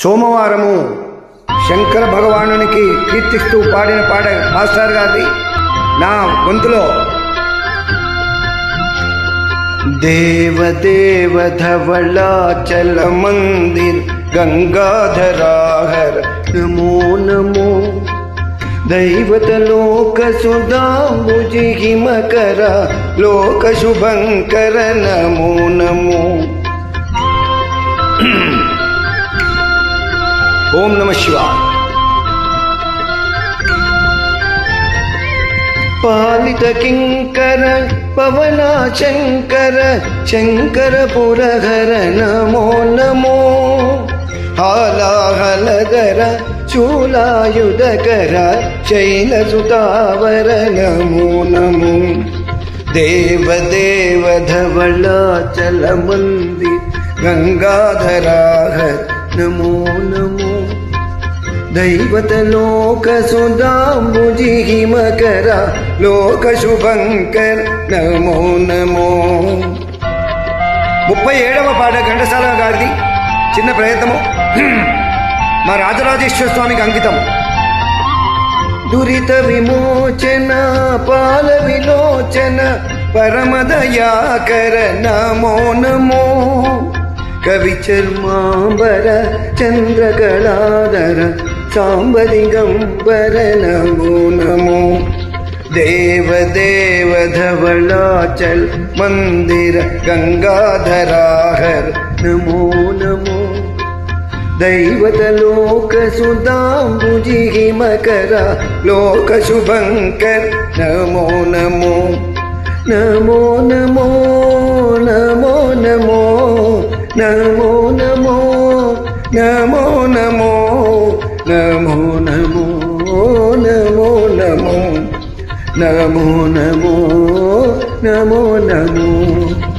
సోమవారము శంకర భగవానునికి కీర్తిస్తూ పాడిన పాట మాస్టర్ గారిది నా గొంతులో దేవ దేవ ధవళాచల మందిర్ గంగాధరాహర నమో నమో దైవత లోక సుధాంబుజి హిమకర లోక శుభంకర నమో నమో ఓం నమ శివాయ పాలిత కింకర పవన శంకర శంకర పురహర నమో నమో హాలాహలధర శూలాయుధకర శైలసుతావర నమో నమో దేవ దేవ ధవళాచల మంది గంగాధరాహర నమో నమో దైవత లోక సుధాంబుజి హిమకర లోక శుభంకర్ నమో నమో ముప్పై ఏడవ పాట ఘంటసాల గారిది చిన్న ప్రయత్నము మా రాజరాజేశ్వర స్వామికి అంకితం దురిత విమోచన పాల విలోచన పరమదయాకర నమో నమో కవి చర్మాంబర చంద్రకళాధర సాంబదిగంబర నమో నమో దేవ దేవ ధవళాచల్ మందిర గంగాధరాహర్ నమో నమో దైవత లోక సుధాంబుజి హిమకర లోక శుభంకర్ నమో నమో నమో నమో నమో నమో నమో నమో నమో నమో నమో నమో నమో నమో నమో నమో నమో నమో